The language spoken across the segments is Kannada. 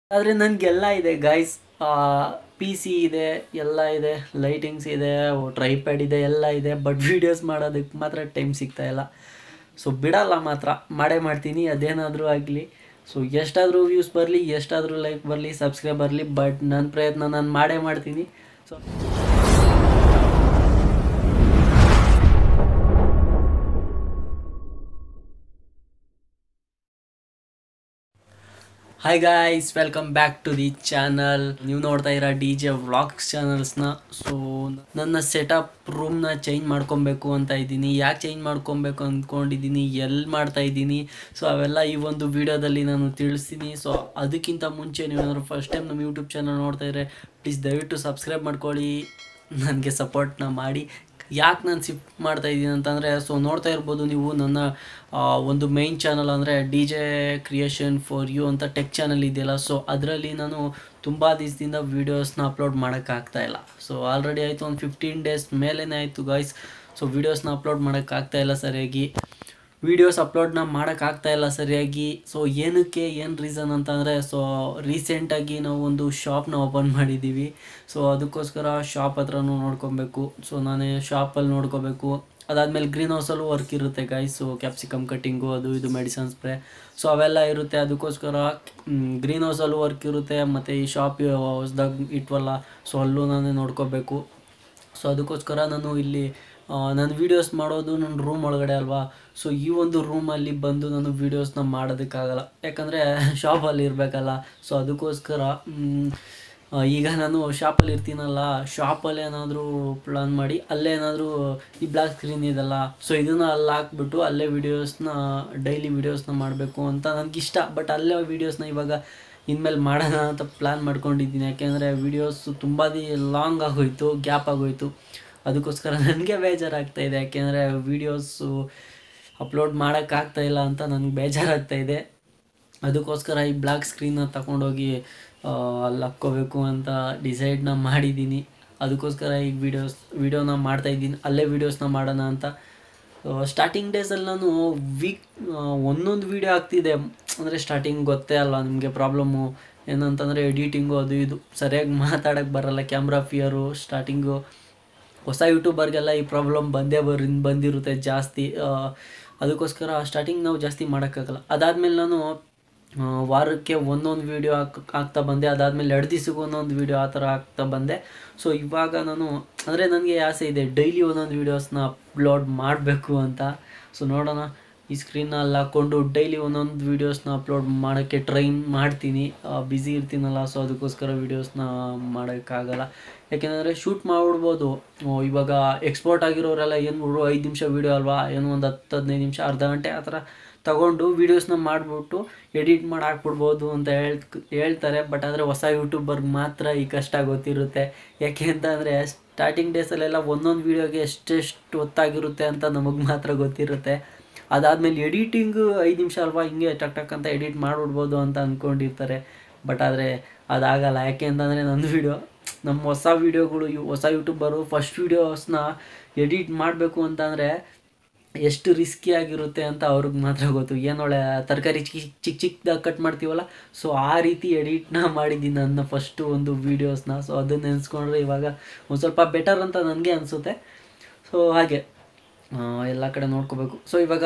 ಆದರೆ ನನಗೆಲ್ಲ ಇದೆ ಗಾಯ್ಸ್ ಪಿ ಸಿ ಇದೆ ಎಲ್ಲ ಇದೆ ಲೈಟಿಂಗ್ಸ್ ಇದೆ ಟ್ರೈಪ್ಯಾಡ್ ಇದೆ ಎಲ್ಲ ಇದೆ ಬಟ್ ವೀಡಿಯೋಸ್ ಮಾಡೋದಕ್ಕೆ ಮಾತ್ರ ಟೈಮ್ ಸಿಗ್ತಾ ಇಲ್ಲ ಸೊ ಬಿಡಲ್ಲ ಮಾತ್ರ ಮಾಡೇ ಮಾಡ್ತೀನಿ ಅದೇನಾದರೂ ಆಗಲಿ ಸೊ ಎಷ್ಟಾದರೂ ವ್ಯೂಸ್ ಬರಲಿ ಎಷ್ಟಾದರೂ ಲೈಕ್ ಬರಲಿ ಸಬ್ಸ್ಕ್ರೈಬ್ ಬರಲಿ ಬಟ್ ನನ್ನ ಪ್ರಯತ್ನ ನಾನು ಮಾಡೇ ಮಾಡ್ತೀನಿ so hi guys welcome back to the channel ನೀವು ನೋಡ್ತಾ ಇರೋ ಡಿ ಜೆ ವ್ಲಾಗ್ಸ್ ಚಾನಲ್ಸ್ನ ಸೊ ನನ್ನ ಸೆಟಪ್ ರೂಮ್ನ ಚೇಂಜ್ ಮಾಡ್ಕೊಬೇಕು ಅಂತ ಇದ್ದೀನಿ ಯಾಕೆ ಚೇಂಜ್ ಮಾಡ್ಕೊಬೇಕು ಅಂದ್ಕೊಂಡಿದ್ದೀನಿ ಎಲ್ಲಿ ಮಾಡ್ತಾ ಇದ್ದೀನಿ ಸೊ ಅವೆಲ್ಲ ಈ ಒಂದು ವಿಡಿಯೋದಲ್ಲಿ ನಾನು ತಿಳಿಸ್ತೀನಿ ಸೊ ಅದಕ್ಕಿಂತ ಮುಂಚೆ ನೀವೇನಾದ್ರು ಫಸ್ಟ್ ಟೈಮ್ ನಮ್ಮ ಯೂಟ್ಯೂಬ್ ಚಾನಲ್ ನೋಡ್ತಾ ಇದ್ರೆ ಪ್ಲೀಸ್ ದಯವಿಟ್ಟು ಸಬ್ಸ್ಕ್ರೈಬ್ ಮಾಡ್ಕೊಳ್ಳಿ ನನಗೆ ಸಪೋರ್ಟ್ನ ಮಾಡಿ ಯಾಕೆ ನಾನು ಸಿಫ್ಟ್ ಮಾಡ್ತಾ ಇದ್ದೀನಿ ಅಂತಂದರೆ ಸೊ ನೋಡ್ತಾ ಇರ್ಬೋದು ನೀವು ನನ್ನ ಆ, ಒಂದು ಮೈನ್ ಚಾನಲ್ ಅಂದರೆ D J creation for you ಅಂತ ಟೆಕ್ ಚಾನಲ್ ಇದೆಯಲ್ಲ ಸೊ ಅದರಲ್ಲಿ ನಾನು ತುಂಬ ದಿವಸದಿಂದ ವೀಡಿಯೋಸ್ನ ಅಪ್ಲೋಡ್ ಮಾಡೋಕ್ಕಾಗ್ತಾ ಇಲ್ಲ ಸೊ ಆಲ್ರೆಡಿ ಆಯಿತು ಒಂದು ಫಿಫ್ಟೀನ್ ಡೇಸ್ ಮೇಲೇ ಆಯಿತು ಗಾಯ್ಸ್ ಸೊ ವೀಡಿಯೋಸ್ನ ಅಪ್ಲೋಡ್ ಮಾಡೋಕ್ಕಾಗ್ತಾ ಇಲ್ಲ ಸರಿಯಾಗಿ ವೀಡಿಯೋಸ್ ಅಪ್ಲೋಡ್ನ ಮಾಡೋಕ್ಕಾಗ್ತಾ ಇಲ್ಲ ಸರಿಯಾಗಿ ಸೊ ಏನಕ್ಕೆ ಏನು ರೀಸನ್ ಅಂತಂದರೆ ಸೊ ರೀಸೆಂಟಾಗಿ ನಾವು ಒಂದು ಶಾಪ್ನ ಓಪನ್ ಮಾಡಿದ್ದೀವಿ ಸೊ ಅದಕ್ಕೋಸ್ಕರ ಶಾಪ್ ಹತ್ರನೂ ನೋಡ್ಕೊಬೇಕು ಸೊ ನಾನು ಶಾಪಲ್ಲಿ ನೋಡ್ಕೋಬೇಕು ಅದಾದಮೇಲೆ ಗ್ರೀನ್ ಹೌಸಲ್ಲೂ ವರ್ಕ್ ಇರುತ್ತೆ ಗಾಯ್ಸ್ ಸೊ ಕ್ಯಾಪ್ಸಿಕಮ್ ಕಟ್ಟಿಂಗು ಅದು ಇದು ಮೆಡಿಸನ್ ಸ್ಪ್ರೇ ಸೊ ಅವೆಲ್ಲ ಇರುತ್ತೆ ಅದಕ್ಕೋಸ್ಕರ ಗ್ರೀನ್ ಹೌಸಲ್ಲೂ ವರ್ಕ್ ಇರುತ್ತೆ ಮತ್ತು ಈ ಶಾಪ್ ಹೊಸ್ದಾಗಿ ಇಟ್ವಲ್ಲ ಸೊ ಅಲ್ಲೂ ನಾನೇ ನೋಡ್ಕೋಬೇಕು ಸೊ ಅದಕ್ಕೋಸ್ಕರ ನಾನು ಇಲ್ಲಿ ಆ, ನಾನು ವೀಡಿಯೋಸ್ ಮಾಡೋದು ನನ್ನ ರೂಮ್ ಒಳಗಡೆ ಅಲ್ವಾ ಸೊ ಈ ಒಂದು ರೂಮಲ್ಲಿ ಬಂದು ನಾನು ವೀಡಿಯೋಸ್ನ ಮಾಡೋದಕ್ಕಾಗಲ್ಲ ಯಾಕಂದರೆ ಶಾಪಲ್ಲಿ ಇರಬೇಕಲ್ಲ ಸೊ ಅದಕ್ಕೋಸ್ಕರ ಮ್, ಆ, ಈಗ ನಾನು ಶಾಪಲ್ಲಿ ಇರ್ತೀನಲ್ಲ ಶಾಪಲ್ಲಿ ಏನಾದರೂ ಪ್ಲಾನ್ ಮಾಡಿ ಅಲ್ಲೇ ಏನಾದರೂ ಈ ಬ್ಲಾಕ್ ಸ್ಕ್ರೀನ್ ಇದೆಲ್ಲ ಸೊ ಇದನ್ನು ಅಲ್ಲಿ ಹಾಕ್ಬಿಟ್ಟು ಅಲ್ಲೇ ವೀಡಿಯೋಸ್ನ ಡೈಲಿ ವೀಡಿಯೋಸ್ನ ಮಾಡಬೇಕು ಅಂತ ನನಗಿಷ್ಟ ಬಟ್ ಅಲ್ಲೇ ವೀಡಿಯೋಸ್ನ ಇವಾಗ ಇನ್ಮೇಲೆ ಮಾಡೋಣ ಅಂತ ಪ್ಲ್ಯಾನ್ ಮಾಡ್ಕೊಂಡಿದ್ದೀನಿ ಯಾಕೆಂದರೆ ವೀಡಿಯೋಸ್ ತುಂಬ ದಿ ಲಾಂಗ್ ಆಗೋಯ್ತು ಗ್ಯಾಪ್ ಆಗೋಯ್ತು ಅದಕ್ಕೋಸ್ಕರ ನನಗೆ ಬೇಜಾರಾಗ್ತಾ ಇದೆ ಯಾಕೆಂದರೆ ವೀಡಿಯೋಸು ಅಪ್ಲೋಡ್ ಮಾಡೋಕ್ಕಾಗ್ತಾ ಇಲ್ಲ ಅಂತ ನನಗೆ ಬೇಜಾರಾಗ್ತಾ ಇದೆ ಅದಕ್ಕೋಸ್ಕರ ಈ ಬ್ಲ್ಯಾಕ್ ಸ್ಕ್ರೀನ್ನ ತಗೊಂಡೋಗಿ ಆ, ಅಲ್ಲಿ ಹಾಕ್ಕೋಬೇಕು ಅಂತ ಡಿಸೈಡ್ನ ಮಾಡಿದ್ದೀನಿ ಅದಕ್ಕೋಸ್ಕರ ಈ ವಿಡಿಯೋಸ್ ವಿಡಿಯೋನ ಮಾಡ್ತಾ ಇದ್ದೀನಿ ಅಲ್ಲೇ ವೀಡಿಯೋಸ್ನ ಮಾಡೋಣ ಅಂತ ಸ್ಟಾರ್ಟಿಂಗ್ ಡೇಸಲ್ಲಿ ನಾನು ವೀಕ್ ಒಂದೊಂದು ವೀಡಿಯೋ ಆಗ್ತಿದೆ ಅಂದರೆ ಸ್ಟಾರ್ಟಿಂಗ್ ಗೊತ್ತೇ ಅಲ್ಲ ನಿಮಗೆ ಪ್ರಾಬ್ಲಮ್ಮು ಏನಂತಂದರೆ ಎಡಿಟಿಂಗು ಅದು ಇದು ಸರಿಯಾಗಿ ಮಾತಾಡೋಕ್ಕೆ ಬರಲ್ಲ ಕ್ಯಾಮ್ರಾ ಫಿಯರು ಸ್ಟಾರ್ಟಿಂಗು ಹೊಸ ಯೂಟ್ಯೂಬರ್ಗೆಲ್ಲ ಈ ಪ್ರಾಬ್ಲಮ್ ಬಂದೇ ಬರ್ ಬಂದಿರುತ್ತೆ ಜಾಸ್ತಿ ಆ, ಅದಕ್ಕೋಸ್ಕರ ಸ್ಟಾರ್ಟಿಂಗ್ ನಾವು ಜಾಸ್ತಿ ಮಾಡೋಕ್ಕಾಗಲ್ಲ ಅದಾದಮೇಲೆ ನಾನು ಆ, ವಾರಕ್ಕೆ ಒಂದೊಂದು ವೀಡಿಯೋ ಹಾಕ್ ಹಾಕ್ತಾ ಬಂದೆ ಅದಾದಮೇಲೆ ಎರಡು ದಿವ್ಸಕ್ಕೆ ಒಂದೊಂದು ವೀಡಿಯೋ ಆ ಥರ ಹಾಕ್ತಾ ಬಂದೆ ಸೊ ಇವಾಗ ನಾನು ಅಂದರೆ ನನಗೆ ಆಸೆ ಇದೆ ಡೈಲಿ ಒಂದೊಂದು ವೀಡಿಯೋಸ್ನ ಅಪ್ಲೋಡ್ ಮಾಡಬೇಕು ಅಂತ ಸೊ ನೋಡೋಣ ಈ ಸ್ಕ್ರೀನ್ನ ಅಲ್ಲಿ ಹಾಕ್ಕೊಂಡು ಡೈಲಿ ಒಂದೊಂದು ವೀಡಿಯೋಸ್ನ ಅಪ್ಲೋಡ್ ಮಾಡೋಕ್ಕೆ ಟ್ರೈ ಮಾಡ್ತೀನಿ ಬ್ಯುಸಿ ಇರ್ತೀನಲ್ಲ ಸೊ ಅದಕ್ಕೋಸ್ಕರ ವೀಡಿಯೋಸ್ನ ಮಾಡೋಕ್ಕಾಗಲ್ಲ ಯಾಕೆಂದರೆ ಶೂಟ್ ಮಾಡ್ಬಿಡ್ಬೋದು ಆ, ಇವಾಗ ಎಕ್ಸ್ಪೋರ್ಟ್ ಆಗಿರೋರೆಲ್ಲ ಏನು ಬಿಡು ಐದು ನಿಮಿಷ ವೀಡಿಯೋ ಅಲ್ವಾ ಏನು ಒಂದು ಹತ್ತು ಹದಿನೈದು ನಿಮಿಷ ಅರ್ಧ ಗಂಟೆ ಆ ಥರ ತಗೊಂಡು ವೀಡಿಯೋಸ್ನ ಮಾಡಿಬಿಟ್ಟು ಎಡಿಟ್ ಮಾಡಿ ಹಾಕ್ಬಿಡ್ಬೋದು ಅಂತ ಹೇಳ್ ಹೇಳ್ತಾರೆ ಬಟ್ ಆದರೆ ಹೊಸ ಯೂಟ್ಯೂಬರ್ಗೆ ಮಾತ್ರ ಈ ಕಷ್ಟ ಗೊತ್ತಿರುತ್ತೆ ಯಾಕೆ ಅಂತ ಅಂದರೆ ಸ್ಟಾರ್ಟಿಂಗ್ ಡೇಸಲ್ಲೆಲ್ಲ ಒಂದೊಂದು ವೀಡಿಯೋಗೆ ಎಷ್ಟೆಷ್ಟು ಹೊತ್ತಾಗಿರುತ್ತೆ ಅಂತ ನಮಗೆ ಮಾತ್ರ ಗೊತ್ತಿರುತ್ತೆ ಅದಾದಮೇಲೆ ಎಡಿಟಿಂಗು ಐದು ನಿಮಿಷ ಅಲ್ವಾ ಹಿಂಗೆ ಟಕ್ ಟಕ್ ಅಂತ ಎಡಿಟ್ ಮಾಡಿಬಿಡ್ಬೋದು ಅಂತ ಅಂದ್ಕೊಂಡಿರ್ತಾರೆ ಬಟ್ ಆದರೆ ಅದಾಗಲ್ಲ ಯಾಕೆ ಅಂತಂದರೆ ನನ್ನ ವೀಡಿಯೋ ನಮ್ಮ ಹೊಸ ವೀಡಿಯೋಗಳು ಇವು ಹೊಸ ಯೂಟ್ಯೂಬರು ಫಸ್ಟ್ ವೀಡಿಯೋಸ್ನ ಎಡಿಟ್ ಮಾಡಬೇಕು ಅಂತಂದರೆ ಎಷ್ಟು ರಿಸ್ಕಿ ಆಗಿರುತ್ತೆ ಅಂತ ಅವ್ರಿಗೆ ಮಾತ್ರ ಗೊತ್ತು ಏನೊಳ್ಳೆ ತರಕಾರಿ ಚಿಕ್ಕ ಚಿಕ್ಕ ಚಿಕ್ಕದಾಗಿ ಕಟ್ ಮಾಡ್ತೀವಲ್ಲ ಸೊ ಆ ರೀತಿ ಎಡಿಟ್ನ ಮಾಡಿದ್ದೀನಿ ನನ್ನ ಫಸ್ಟು ಒಂದು ವೀಡಿಯೋಸ್ನ ಸೊ ಅದನ್ನ ನೆನೆಸ್ಕೊಂಡ್ರೆ ಇವಾಗ ಒಂದು ಸ್ವಲ್ಪ ಬೆಟರ್ ಅಂತ ನನಗೆ ಅನಿಸುತ್ತೆ ಸೊ ಹಾಗೆ ಆ, ಎಲ್ಲ ಕಡೆ ನೋಡ್ಕೋಬೇಕು ಸೊ ಇವಾಗ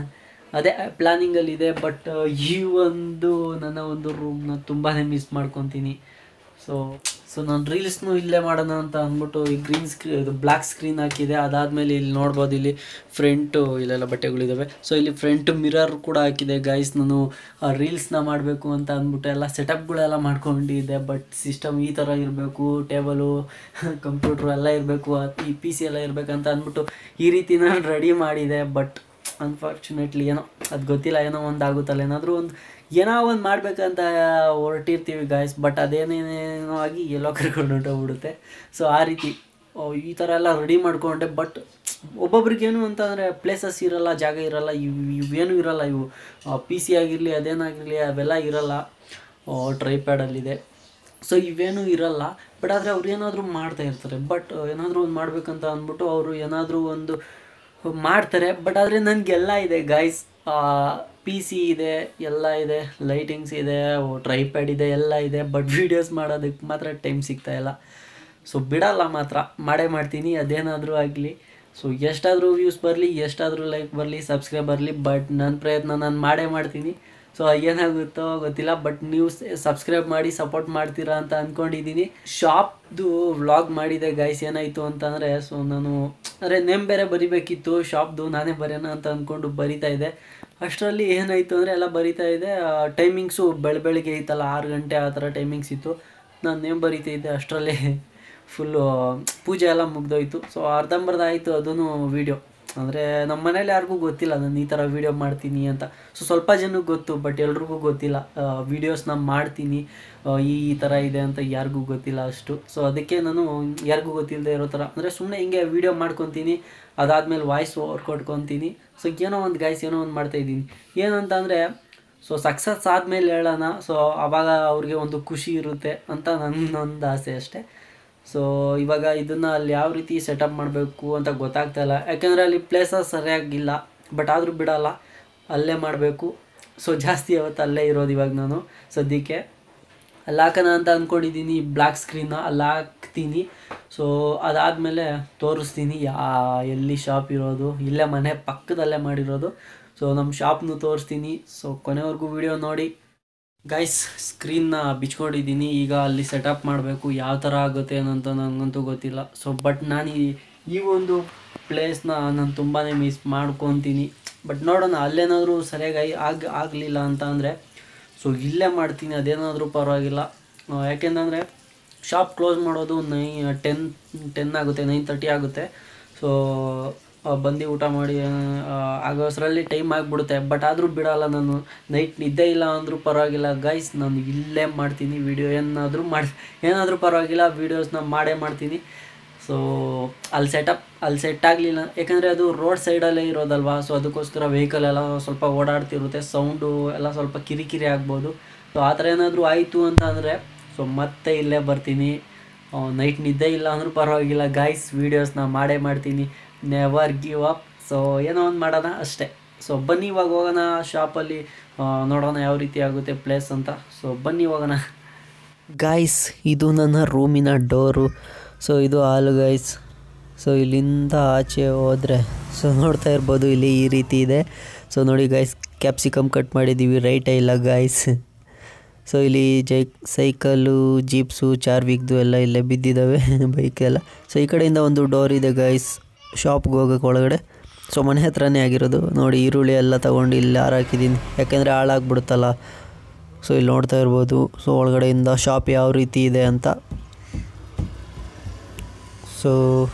ಅದೇ ಪ್ಲ್ಯಾನಿಂಗಲ್ಲಿದೆ ಬಟ್ ಈ ಒಂದು ನನ್ನ ಒಂದು ರೂಮ್ನ ತುಂಬಾ ಮಿಸ್ ಮಾಡ್ಕೊತೀನಿ ಸೊ ಸೊ ನಾನು ರೀಲ್ಸ್ನು ಇಲ್ಲೇ ಮಾಡೋಣ ಅಂತ ಅಂದ್ಬಿಟ್ಟು ಈ ಗ್ರೀನ್ ಸ್ಕ್ರೀ ಇದು ಬ್ಲ್ಯಾಕ್ ಸ್ಕ್ರೀನ್ ಹಾಕಿದೆ ಅದಾದಮೇಲೆ ಇಲ್ಲಿ ನೋಡ್ಬೋದು ಇಲ್ಲಿ ಫ್ರಂಟು ಇಲ್ಲೆಲ್ಲ ಬಟ್ಟೆಗಳಿದ್ದಾವೆ ಸೊ ಇಲ್ಲಿ ಫ್ರಂಟ್ ಮಿರರ್ ಕೂಡ ಹಾಕಿದೆ ಗೈಸ್ ನಾನು ರೀಲ್ಸ್ನ ಮಾಡಬೇಕು ಅಂತ ಅಂದ್ಬಿಟ್ಟು ಎಲ್ಲ ಸೆಟಪ್ಗಳೆಲ್ಲ ಮಾಡ್ಕೊಂಡಿದ್ದೆ ಬಟ್ ಸಿಸ್ಟಮ್ ಈ ಥರ ಇರಬೇಕು ಟೇಬಲು ಕಂಪ್ಯೂಟ್ರು ಎಲ್ಲ ಇರಬೇಕು ಈ ಪಿ ಸಿ ಎಲ್ಲ ಇರಬೇಕಂತ ಅಂದ್ಬಿಟ್ಟು ಈ ರೀತಿ ನಾನು ರೆಡಿ ಮಾಡಿದೆ ಬಟ್ ಅನ್ಫಾರ್ಚುನೇಟ್ಲಿ ಏನೋ ಅದು ಗೊತ್ತಿಲ್ಲ ಏನೋ ಒಂದು ಆಗುತ್ತಲ್ಲ ಏನಾದರೂ ಒಂದು ಏನೋ ಒಂದು ಮಾಡ್ಬೇಕಂತ ಹೊರಟಿರ್ತೀವಿ ಗಾಯ್ಸ್ ಬಟ್ ಅದೇನೇನೇನೋ ಆಗಿ ಎಲ್ಲೋ ಕರ್ಕೊಂಡು ಹೊಂಟೋಗ್ಬಿಡುತ್ತೆ ಸೊ ಆ ರೀತಿ ಓ, ಈ ಥರ ಎಲ್ಲ ರೆಡಿ ಮಾಡಿಕೊಂಡೆ ಬಟ್ ಒಬ್ಬೊಬ್ರಿಗೇನು ಅಂತಂದರೆ ಪ್ಲೇಸಸ್ ಇರಲ್ಲ ಜಾಗ ಇರಲ್ಲ ಇವು ಇವೇನು ಇರಲ್ಲ ಇವು ಪಿ ಸಿ ಆಗಿರಲಿ ಅದೇನಾಗಿರಲಿ ಅವೆಲ್ಲ ಇರಲ್ಲ ಟ್ರೈಪ್ಯಾಡಲ್ಲಿದೆ ಸೊ ಇವೇನು ಇರಲ್ಲ ಬಟ್ ಆದರೆ ಅವ್ರು ಏನಾದರೂ ಮಾಡ್ತಾ ಇರ್ತಾರೆ ಬಟ್ ಏನಾದರೂ ಒಂದು ಮಾಡಬೇಕಂತ ಅಂದ್ಬಿಟ್ಟು ಅವರು ಏನಾದರೂ ಒಂದು ಮಾಡ್ತಾರೆ ಬಟ್ ಆದರೆ ನನಗೆಲ್ಲ ಇದೆ ಗಾಯ್ಸ್ ಪಿ ಸಿ ಇದೆ ಎಲ್ಲ ಇದೆ ಲೈಟಿಂಗ್ಸ್ ಇದೆ ಟ್ರೈಪ್ಯಾಡ್ ಇದೆ ಎಲ್ಲ ಇದೆ ಬಟ್ ವೀಡಿಯೋಸ್ ಮಾಡೋದಕ್ಕೆ ಮಾತ್ರ ಟೈಮ್ ಸಿಗ್ತಾ ಇಲ್ಲ ಸೊ ಬಿಡಲ್ಲ ಮಾತ್ರ ಮಾಡೇ ಮಾಡ್ತೀನಿ ಅದೇನಾದರೂ ಆಗಲಿ ಸೊ ಎಷ್ಟಾದರೂ ವ್ಯೂಸ್ ಬರಲಿ ಎಷ್ಟಾದರೂ ಲೈಕ್ ಬರಲಿ ಸಬ್ಸ್ಕ್ರೈಬ್ ಬರಲಿ ಬಟ್ ನನ್ನ ಪ್ರಯತ್ನ ನಾನು ಮಾಡೇ ಮಾಡ್ತೀನಿ ಸೊ ಏನಾಗುತ್ತೋ ಗೊತ್ತಿಲ್ಲ ಬಟ್ ನೀವು ಸಬ್ಸ್ಕ್ರೈಬ್ ಮಾಡಿ ಸಪೋರ್ಟ್ ಮಾಡ್ತೀರಾ ಅಂತ ಅಂದ್ಕೊಂಡಿದ್ದೀನಿ ಶಾಪ್ದು ವ್ಲಾಗ್ ಮಾಡಿದೆ ಗೈಸ್ ಏನಾಯಿತು ಅಂತಂದರೆ ಸೊ ನಾನು ಅಂದರೆ ನೇಮ್ ಬೇರೆ ಬರಿಬೇಕಿತ್ತು ಶಾಪ್ದು ನಾನೇ ಬರೆಯೋಣ ಅಂತ ಅಂದ್ಕೊಂಡು ಬರಿತಾ ಇದ್ದೆ ಅಷ್ಟರಲ್ಲಿ ಏನಾಯಿತು ಅಂದರೆ ಎಲ್ಲ ಬರಿತಾ ಇದೆ ಟೈಮಿಂಗ್ಸು ಬೆಳ ಬೆಳಿಗ್ಗೆ ಇತ್ತಲ್ಲ ಆರು ಗಂಟೆ ಆ ಥರ ಟೈಮಿಂಗ್ಸ್ ಇತ್ತು ನಾನು ನೇಮ್ ಬರಿತಾ ಇದ್ದೆ ಅಷ್ಟರಲ್ಲೇ ಫುಲ್ಲು ಪೂಜೆ ಎಲ್ಲ ಮುಗ್ದೋಯ್ತು ಸೊ ಅರ್ಧಂಬರ್ಧ ಆಯಿತು ಅದೂ ವೀಡಿಯೋ ಅಂದರೆ ನಮ್ಮ ಮನೇಲಿ ಯಾರಿಗೂ ಗೊತ್ತಿಲ್ಲ ನಾನು ಈ ಥರ ವೀಡಿಯೋ ಮಾಡ್ತೀನಿ ಅಂತ ಸೊ ಸ್ವಲ್ಪ ಜನಕ್ಕೆ ಗೊತ್ತು ಬಟ್ ಎಲ್ರಿಗೂ ಗೊತ್ತಿಲ್ಲ ವೀಡಿಯೋಸ್ನ ಮಾಡ್ತೀನಿ ಆ, ಈ ಈ ಥರ ಇದೆ ಅಂತ ಯಾರಿಗೂ ಗೊತ್ತಿಲ್ಲ ಅಷ್ಟು ಸೊ ಅದಕ್ಕೆ ನಾನು ಯಾರಿಗೂ ಗೊತ್ತಿಲ್ಲದೆ ಇರೋ ಥರ ಅಂದರೆ ಸುಮ್ಮನೆ ಹಿಂಗೆ ವೀಡಿಯೋ ಮಾಡ್ಕೊತೀನಿ ಅದಾದಮೇಲೆ ವಾಯ್ಸ್ ಓವರ್ ಕೊಟ್ಕೊತೀನಿ ಸೊ ಏನೋ ಒಂದು ಗಾಯ್ಸ್ ಏನೋ ಒಂದು ಮಾಡ್ತಾಯಿದ್ದೀನಿ ಏನಂತ ಅಂದರೆ ಸೊ ಸಕ್ಸಸ್ ಆದಮೇಲೆ ಹೇಳೋಣ ಸೊ ಆವಾಗ ಅವ್ರಿಗೆ ಒಂದು ಖುಷಿ ಇರುತ್ತೆ ಅಂತ ನನ್ನೊಂದು ಆಸೆ ಅಷ್ಟೇ ಸೊ ಇವಾಗ ಇದನ್ನು ಅಲ್ಲಿ ಯಾವ ರೀತಿ ಸೆಟಪ್ ಮಾಡಬೇಕು ಅಂತ ಗೊತ್ತಾಗ್ತಾ ಇಲ್ಲ ಯಾಕೆಂದರೆ ಅಲ್ಲಿ ಪ್ಲೇಸಸ್ ಸರಿಯಾಗಿಲ್ಲ ಬಟ್ ಆದರೂ ಬಿಡಲ್ಲ ಅಲ್ಲೇ ಮಾಡಬೇಕು ಸೊ ಜಾಸ್ತಿ ಅವತ್ತು ಅಲ್ಲೇ ಇರೋದು ಇವಾಗ ನಾನು ಸದ್ಯಕ್ಕೆ ಅಲ್ಲಿ ಹಾಕೋಣ ಅಂತ ಅಂದ್ಕೊಂಡಿದ್ದೀನಿ ಬ್ಲ್ಯಾಕ್ ಸ್ಕ್ರೀನ್ನ ಅಲ್ಲಿ ಹಾಕ್ತೀನಿ ಸೊ ಅದಾದಮೇಲೆ ತೋರಿಸ್ತೀನಿ ಯಾ ಎಲ್ಲಿ ಶಾಪ್ ಇರೋದು ಇಲ್ಲೇ ಮನೆ ಪಕ್ಕದಲ್ಲೇ ಮಾಡಿರೋದು ಸೊ ನಮ್ಮ ಶಾಪ್ನು ತೋರಿಸ್ತೀನಿ ಸೊ ಕೊನೆವರೆಗೂ ವಿಡಿಯೋ ನೋಡಿ ಗೈಸ್ ಸ್ಕ್ರೀನ್ನ ಬಿಚ್ಕೊಂಡಿದ್ದೀನಿ ಈಗ ಅಲ್ಲಿ ಸೆಟಪ್ ಮಾಡಬೇಕು ಯಾವ ಥರ ಆಗುತ್ತೆ ಅನ್ನೋಂತ ನನಗಂತೂ ಗೊತ್ತಿಲ್ಲ ಸೊ ಬಟ್ ನಾನು ಈ ಈ ಒಂದು ಪ್ಲೇಸ್ನ ನಾನು ತುಂಬಾ ಮಿಸ್ ಮಾಡ್ಕೊತೀನಿ ಬಟ್ ನೋಡೋಣ ಅಲ್ಲೇನಾದರೂ ಸರಿಯಾಗಿ ಆಗ ಆಗಲಿಲ್ಲ ಅಂತ ಅಂದರೆ ಸೊ ಇಲ್ಲೇ ಮಾಡ್ತೀನಿ ಅದೇನಾದರೂ ಪರವಾಗಿಲ್ಲ ಆ, ಯಾಕೆಂತಂದರೆ ಶಾಪ್ ಕ್ಲೋಸ್ ಮಾಡೋದು ನೈ ಟೆನ್ ಟೆನ್ ಆಗುತ್ತೆ ನೈನ್ ತರ್ಟಿ ಆಗುತ್ತೆ ಸೊ ಬಂದು ಊಟ ಮಾಡಿ ಆ, ಆಗೋಷ್ಟರಲ್ಲಿ ಟೈಮ್ ಆಗಿಬಿಡುತ್ತೆ ಬಟ್ ಆದರೂ ಬಿಡಲ್ಲ ನಾನು ನೈಟ್ ನಿದ್ದೆ ಇಲ್ಲ ಅಂದರೂ ಪರವಾಗಿಲ್ಲ ಗೈಸ್ ನಾನು ಇಲ್ಲೇ ಮಾಡ್ತೀನಿ ವಿಡಿಯೋ ಏನಾದರೂ ಮಾಡಿ ಏನಾದರೂ ಪರವಾಗಿಲ್ಲ ವೀಡಿಯೋಸ್ನ ಮಾಡೇ ಮಾಡ್ತೀನಿ ಸೊ ಅಲ್ಲಿ ಸೆಟಪ್ ಅಲ್ಲಿ ಸೆಟ್ ಆಗಲಿಲ್ಲ ಯಾಕಂದರೆ ಅದು ರೋಡ್ ಸೈಡಲ್ಲೇ ಇರೋದಲ್ವಾ ಸೊ ಅದಕ್ಕೋಸ್ಕರ ವೆಹಿಕಲ್ ಎಲ್ಲ ಸ್ವಲ್ಪ ಓಡಾಡ್ತಿರುತ್ತೆ ಸೌಂಡು ಎಲ್ಲ ಸ್ವಲ್ಪ ಕಿರಿಕಿರಿ ಆಗ್ಬೋದು ಸೊ ಆ ಥರ ಏನಾದರೂ ಆಯಿತು ಅಂತ ಅಂದರೆ ಸೊ ಮತ್ತೆ ಇಲ್ಲೇ ಬರ್ತೀನಿ ನೈಟ್ ನಿದ್ದೆ ಇಲ್ಲ ಅಂದರೂ ಪರವಾಗಿಲ್ಲ ಗಾಯ್ಸ್ ವೀಡಿಯೋಸ್ನ ಮಾಡೇ ಮಾಡ್ತೀನಿ ನೆವರ್ ಗಿವ್ ಅಪ್ ಸೊ ಏನೋ ಒಂದು ಮಾಡೋಣ ಅಷ್ಟೇ ಸೊ ಬನ್ನಿ ಇವಾಗ ಹೋಗೋಣ ಶಾಪಲ್ಲಿ ನೋಡೋಣ ಯಾವ ರೀತಿ ಆಗುತ್ತೆ ಪ್ಲೇಸ್ ಅಂತ ಸೊ ಬನ್ನಿ ಹೋಗೋಣ ಗಾಯ್ಸ್ ಇದು ನನ್ನ ರೂಮಿನ ಡೋರು ಸೊ ಇದು ಹಾಲು ಗೈಸ್ ಸೊ ಇಲ್ಲಿಂದ ಆಚೆ ಹೋದರೆ ಸೊ ನೋಡ್ತಾ ಇರ್ಬೋದು ಇಲ್ಲಿ ಈ ರೀತಿ ಇದೆ ಸೊ ನೋಡಿ ಗೈಸ್ ಕ್ಯಾಪ್ಸಿಕಮ್ ಕಟ್ ಮಾಡಿದ್ದೀವಿ ರೈಟೇ ಇಲ್ಲ ಗಾಯ್ಸ್ ಸೊ ಇಲ್ಲಿ ಜೈ ಸೈಕಲ್ಲು ಜೀಪ್ಸು ಚಾರ್ವಿಕ್ದು ಎಲ್ಲ ಇಲ್ಲೇ ಬಿದ್ದಿದ್ದಾವೆ ಬೈಕೆಲ್ಲ ಸೊ ಈ ಕಡೆಯಿಂದ ಒಂದು ಡೋರ್ ಇದೆ ಗೈಸ್ ಶಾಪ್ಗೆ ಹೋಗೋಕೆ ಒಳಗಡೆ ಸೊ ಮನೆ ಹತ್ರನೇ ಆಗಿರೋದು ನೋಡಿ ಈರುಳ್ಳಿ ಎಲ್ಲ ತೊಗೊಂಡು ಇಲ್ಲಿ ಹಾರಾಕಿದ್ದೀನಿ ಯಾಕೆಂದರೆ ಹಾಳಾಗ್ಬಿಡುತ್ತಲ್ಲ ಸೊ ಇಲ್ಲಿ ನೋಡ್ತಾ ಇರ್ಬೋದು ಸೊ ಒಳಗಡೆಯಿಂದ ಶಾಪ್ ಯಾವ ರೀತಿ ಇದೆ ಅಂತ ಸೊ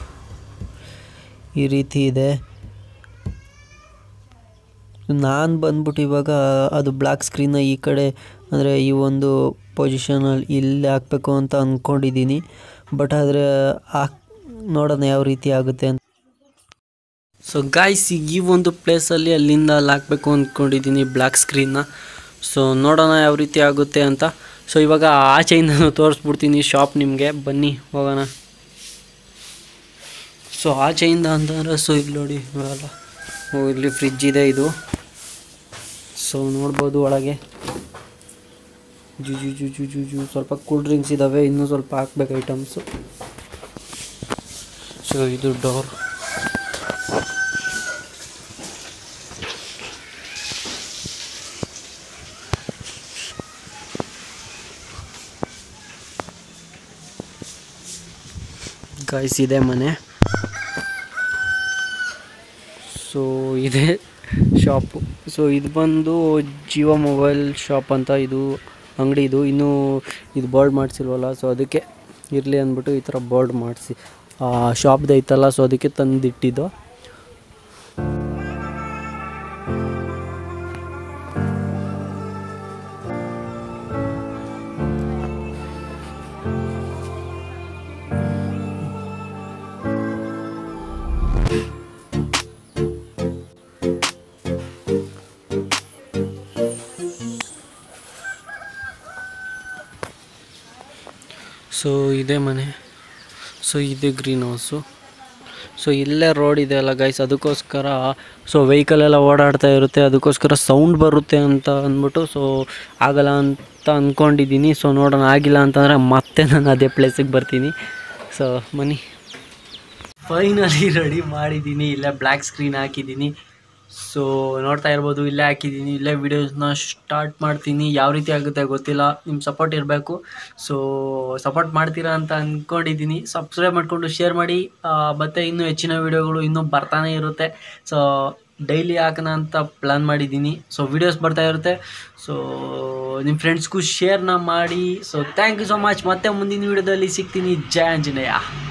ಈ ರೀತಿ ಇದೆ ನಾನು ಬಂದ್ಬಿಟ್ಟು ಇವಾಗ ಅದು ಬ್ಲ್ಯಾಕ್ ಸ್ಕ್ರೀನ್ನ ಈ ಕಡೆ ಅಂದರೆ ಈ ಒಂದು ಪೊಸಿಷನಲ್ಲಿ ಇಲ್ಲಿ ಹಾಕಬೇಕು ಅಂತ ಅಂದ್ಕೊಂಡಿದ್ದೀನಿ ಬಟ್ ಆದರೆ ಹಾಕ್ ನೋಡೋಣ ಯಾವ ರೀತಿ ಆಗುತ್ತೆ ಅಂತ ಸೊ ಗಾಯ್ಸ್ ಈಗ ಈ ಒಂದು ಪ್ಲೇಸಲ್ಲಿ ಅಲ್ಲಿಂದ ಅಲ್ಲಿ ಹಾಕಬೇಕು ಅಂದ್ಕೊಂಡಿದ್ದೀನಿ ಬ್ಲ್ಯಾಕ್ ಸ್ಕ್ರೀನ್ನ ಸೊ ನೋಡೋಣ ಯಾವ ರೀತಿ ಆಗುತ್ತೆ ಅಂತ ಸೊ ಇವಾಗ ಆಚೆಯಿಂದ ತೋರಿಸ್ಬಿಡ್ತೀನಿ ಶಾಪ್ ನಿಮಗೆ ಬನ್ನಿ ಹೋಗೋಣ ಸೊ ಆಚೆಯಿಂದ ಅಂತಂದರೆ ಸೊ ಇಲ್ಲಿ ನೋಡಿ ಇವೆಲ್ಲ ಓ ಇಲ್ಲಿ ಫ್ರಿಜ್ ಇದೆ ಇದು ಸೊ ನೋಡ್ಬೋದು ಒಳಗೆ ಜು ಜು ಜು ಜು ಜು ಜು ಸ್ವಲ್ಪ ಕೂಲ್ ಡ್ರಿಂಕ್ಸ್ ಇದ್ದಾವೆ ಇನ್ನೂ ಸ್ವಲ್ಪ ಹಾಕ್ಬೇಕು ಐಟಮ್ಸು ಸೊ ಇದು ಡೋರ್ ಗಾಯ್ಸ್ ಇದೆ ಮನೆ ಸೊ ಇದೆ ಶಾಪು ಸೊ ಇದು ಬಂದು ಜಿಯೋ ಮೊಬೈಲ್ ಶಾಪ್ ಅಂತ ಇದು ಅಂಗಡಿ ಇದು ಇನ್ನೂ ಇದು ಬೋರ್ಡ್ ಮಾಡಿಸಿಲ್ವಲ್ಲ ಸೊ ಅದಕ್ಕೆ ಇರಲಿ ಅಂದ್ಬಿಟ್ಟು ಈ ಥರ ಬೋರ್ಡ್ ಮಾಡಿಸಿ ಶಾಪ್ದು ಐತಲ್ಲ ಸೊ ಅದಕ್ಕೆ ತಂದಿಟ್ಟಿದ್ದು ಸೊ ಇದೇ ಮನೆ ಸೊ ಇದೆ ಗ್ರೀನ್ ಹೌಸು ಸೊ ಇಲ್ಲೇ ರೋಡ್ ಇದೆ ಅಲ್ಲ ಗೈಸ್ ಅದಕ್ಕೋಸ್ಕರ ಸೊ ವೆಹಿಕಲ್ ಎಲ್ಲ ಓಡಾಡ್ತಾ ಇರುತ್ತೆ ಅದಕ್ಕೋಸ್ಕರ ಸೌಂಡ್ ಬರುತ್ತೆ ಅಂತ ಅಂದ್ಬಿಟ್ಟು ಸೊ ಆಗಲ್ಲ ಅಂತ ಅಂದ್ಕೊಂಡಿದ್ದೀನಿ ಸೊ ನೋಡೋಣ ಆಗಿಲ್ಲ ಅಂತಂದರೆ ಮತ್ತೆ ನಾನು ಅದೇ ಪ್ಲೇಸಿಗೆ ಬರ್ತೀನಿ ಸೊ ಮನಿ ಫೈನಲಿ ರೆಡಿ ಮಾಡಿದ್ದೀನಿ ಇಲ್ಲೇ ಬ್ಲ್ಯಾಕ್ ಸ್ಕ್ರೀನ್ ಹಾಕಿದ್ದೀನಿ ಸೊ ನೋಡ್ತಾ ಇರ್ಬೋದು ಇಲ್ಲೇ ಹಾಕಿದ್ದೀನಿ ಇಲ್ಲೇ ವೀಡಿಯೋಸ್ನ ಸ್ಟಾರ್ಟ್ ಮಾಡ್ತೀನಿ ಯಾವ ರೀತಿ ಆಗುತ್ತೆ ಗೊತ್ತಿಲ್ಲ ನಿಮ್ಮ ಸಪೋರ್ಟ್ ಇರಬೇಕು ಸೊ ಸಪೋರ್ಟ್ ಮಾಡ್ತೀರಾ ಅಂತ ಅಂದ್ಕೊಂಡಿದ್ದೀನಿ ಸಬ್ಸ್ಕ್ರೈಬ್ ಮಾಡಿಕೊಂಡು ಶೇರ್ ಮಾಡಿ ಆ, ಮತ್ತೆ ಇನ್ನೂ ಹೆಚ್ಚಿನ ವೀಡಿಯೋಗಳು ಇನ್ನೂ ಬರ್ತಾನೆ ಇರುತ್ತೆ ಸೊ ಡೈಲಿ ಹಾಕೋಣ ಅಂತ ಪ್ಲ್ಯಾನ್ ಮಾಡಿದ್ದೀನಿ ಸೊ ವೀಡಿಯೋಸ್ ಬರ್ತಾ ಇರುತ್ತೆ ಸೊ ನಿಮ್ಮ ಫ್ರೆಂಡ್ಸ್ಗೂ ಶೇರ್ನ ಮಾಡಿ so thank you so much ಮತ್ತೆ ಮುಂದಿನ ವೀಡಿಯೋದಲ್ಲಿ ಸಿಗ್ತೀನಿ ಜಯ ಆಂಜನೇಯ